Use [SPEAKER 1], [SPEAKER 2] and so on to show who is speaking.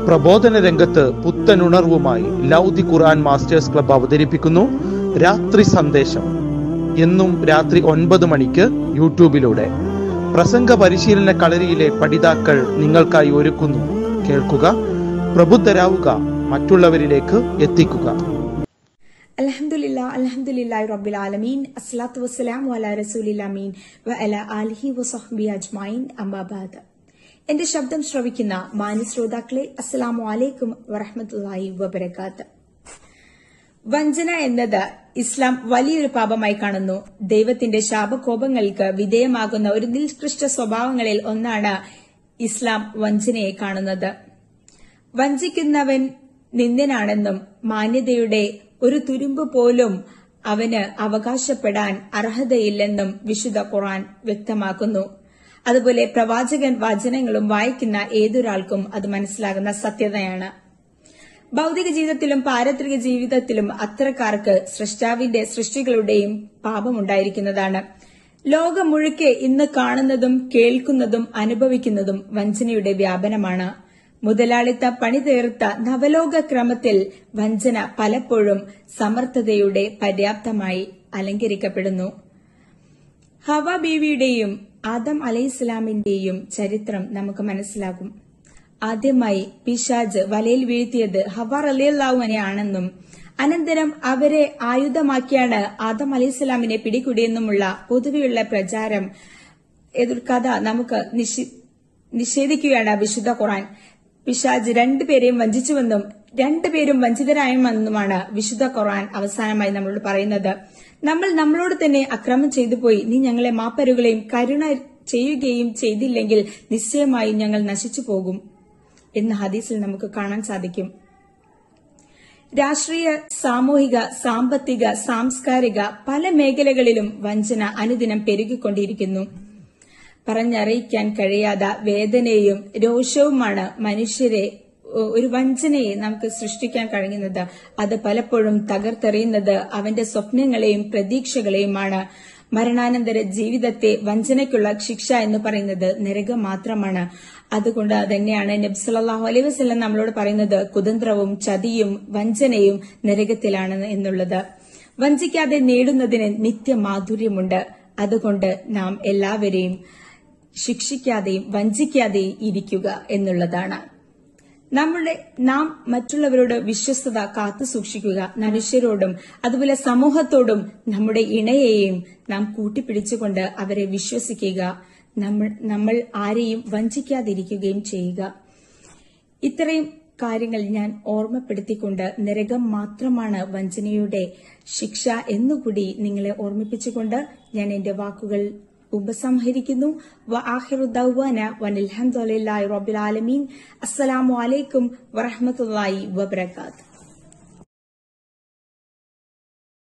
[SPEAKER 1] പ്രബോധന രംഗത്ത് പുത്തനുണർവുമായി ലൗദി ഖുർആൻ masters club അവതരിപ്പിക്കുന്നു രാത്രി സന്ദേശം എന്നും രാത്രി ഒൻപത് മണിക്ക് യൂട്യൂബിലൂടെ പ്രസംഗ പരിശീലന കളരിയിലെ പഠിതാക്കൾ നിങ്ങൾക്കായി ഒരുക്കുന്നു കേൾക്കുക പ്രബുദ്ധരാവുക മറ്റുള്ളവരിലേക്ക് എത്തിക്കുക
[SPEAKER 2] അൽഹംദുലില്ലാ അൽഹംദുലില്ലാഹി റബ്ബിൽ ആലമീൻ അസ്സലാത്തു വസ്സലാമു അലാ റസൂലിൽ അമീൻ വ അലാ ആലിഹി വസഹ്ബി അജ്മഈൻ അമ്മാ ബഅദ് എന്റെ ശബ്ദം ശ്രവിക്കുന്ന മാന്യ ശ്രോതാക്കളെ അസ്സലാമു അലൈക്കും വറഹ്മത്തുള്ളാഹി വബറകാത്ത് വഞ്ചന എന്നത് ഇസ്ലാം വലിയൊരു പാപമായി കാണുന്നു ദൈവത്തിന്റെ ശാപകോപങ്ങൾക്ക് വിധേയമാകുന്ന ഒരു നിഷ്കൃഷ്ട സ്വഭാവങ്ങളിൽ ഒന്നാണ് ഇസ്ലാം വഞ്ചനയെ കാണുന്നത് വഞ്ചിക്കുന്നവൻ നിന്ദനാണെന്നും മാന്യതയുടെ ഒരു തുരുമ്പ് പോലും അവന് അവകാശപ്പെടാൻ അർഹതയില്ലെന്നും വിശുദ്ധ ഖുർആൻ വ്യക്തമാക്കുന്നു അതുപോലെ പ്രവാചകൻ വചനങ്ങളും വായിക്കുന്ന ഏതൊരാൾക്കും അത് മനസ്സിലാകുന്ന സത്യതയാണ് ഭൗതിക ജീവിതത്തിലും പാരത്രിക ജീവിതത്തിലും അത്തരക്കാർക്ക് സൃഷ്ടാവിന്റെ സൃഷ്ടികളുടെയും പാപമുണ്ടായിരിക്കുന്നതാണ് ലോകം മുഴുക്കെ ഇന്ന് കാണുന്നതും കേൾക്കുന്നതും അനുഭവിക്കുന്നതും വഞ്ചനയുടെ വ്യാപനമാണ് മുതലാളിത്ത പണിതീർത്ത നവലോക ക്രമത്തിൽ വഞ്ചന പലപ്പോഴും സമർത്ഥതയുടെ പര്യാപ്തമായി അലങ്കരിക്കപ്പെടുന്നു ഹവ ബീവിയുടെയും ആദം അലൈഹിസ്ലാമിന്റെയും ചരിത്രം നമുക്ക് മനസ്സിലാകും ആദ്യമായി പിശാജ് വലയിൽ വീഴ്ത്തിയത് ഹവ റലിയല്ലാവുനെ ആണെന്നും അനന്തരം അവരെ ആയുധമാക്കിയാണ് ആദം അലൈഹിസ്ലാമിനെ പിടികൂടിയെന്നുമുള്ള പൊതുവെയുള്ള പ്രചാരം എതിർക്കഥ നമുക്ക് നിഷി- നിഷേധിക്കുകയാണ് വിശുദ്ധ ഖുറാൻ പിശാജ് രണ്ടുപേരെയും വഞ്ചിച്ചുവെന്നും രണ്ടുപേരും വഞ്ചിതരായുമെന്നുമാണ് വിശുദ്ധ ഖുർആൻ അവസാനമായി നമ്മളോട് പറയുന്നത് നമ്മൾ നമ്മളോട് തന്നെ അക്രമം ചെയ്തു പോയി നീ ഞങ്ങളെ മാപ്പരുകളെയും കരുണ ചെയ്യുകയും ചെയ്തില്ലെങ്കിൽ നിശ്ചയമായും ഞങ്ങൾ നശിച്ചു പോകും എന്ന് ഹദീസിൽ നമുക്ക് കാണാൻ സാധിക്കും രാഷ്ട്രീയ സാമൂഹിക സാമ്പത്തിക സാംസ്കാരിക പല മേഖലകളിലും വഞ്ചന അനുദിനം പെരുകിക്കൊണ്ടിരിക്കുന്നു പറഞ്ഞറിയിക്കാൻ കഴിയാത്ത വേദനയും രോഷവുമാണ് മനുഷ്യരെ ഒ- ഒരു വഞ്ചനയെ നമുക്ക് സൃഷ്ടിക്കാൻ കഴിയുന്നത് അത് പലപ്പോഴും തകർത്തെറിയുന്നത് അവന്റെ സ്വപ്നങ്ങളെയും പ്രതീക്ഷകളെയുമാണ് മരണാനന്തര ജീവിതത്തെ വഞ്ചനയ്ക്കുള്ള ശിക്ഷ എന്ന് പറയുന്നത് നരകം മാത്രമാണ് അതുകൊണ്ട് തന്നെയാണ് നബി സല്ലല്ലാഹു അലൈഹി വസല്ലം നമ്മളോട് പറയുന്നത് കുതന്ത്രവും ചതിയും വഞ്ചനയും നരകത്തിലാണ് എന്നുള്ളത് വഞ്ചിക്കാതെ നേടുന്നതിന് നിത്യമാധുര്യമുണ്ട് അതുകൊണ്ട് നാം എല്ലാവരെയും ശിക്ഷിക്കാതെയും വഞ്ചിക്കാതെയും ഇരിക്കുക എന്നുള്ളതാണ് നമ്മുടെ നാം മറ്റുള്ളവരോട് വിശ്വസ്തത കാത്തു സൂക്ഷിക്കുക മനുഷ്യരോടും അതുപോലെ സമൂഹത്തോടും നമ്മുടെ ഇണയെയും നാം കൂട്ടിപ്പിടിച്ചുകൊണ്ട് അവരെ വിശ്വസിക്കുക നമ്മൾ നമ്മൾ ആരെയും വഞ്ചിക്കാതിരിക്കുകയും ചെയ്യുക ഇത്രയും കാര്യങ്ങൾ ഞാൻ ഓർമ്മപ്പെടുത്തിക്കൊണ്ട് നരകം മാത്രമാണ് വഞ്ചനയുടെ ശിക്ഷ എന്നുകൂടി നിങ്ങളെ ഓർമ്മിപ്പിച്ചുകൊണ്ട് ഞാൻ എന്റെ വാക്കുകൾ ഉപസംഹരിക്കുന്നു വ ആഖിറു ദൗവാന വനിൽഹംദുലില്ലാഹി റബ്ബിൽ ആലമീൻ അസ്സലാമു അലൈക്കും വറഹ്മത്തുള്ളാഹി വബറകാതുഹു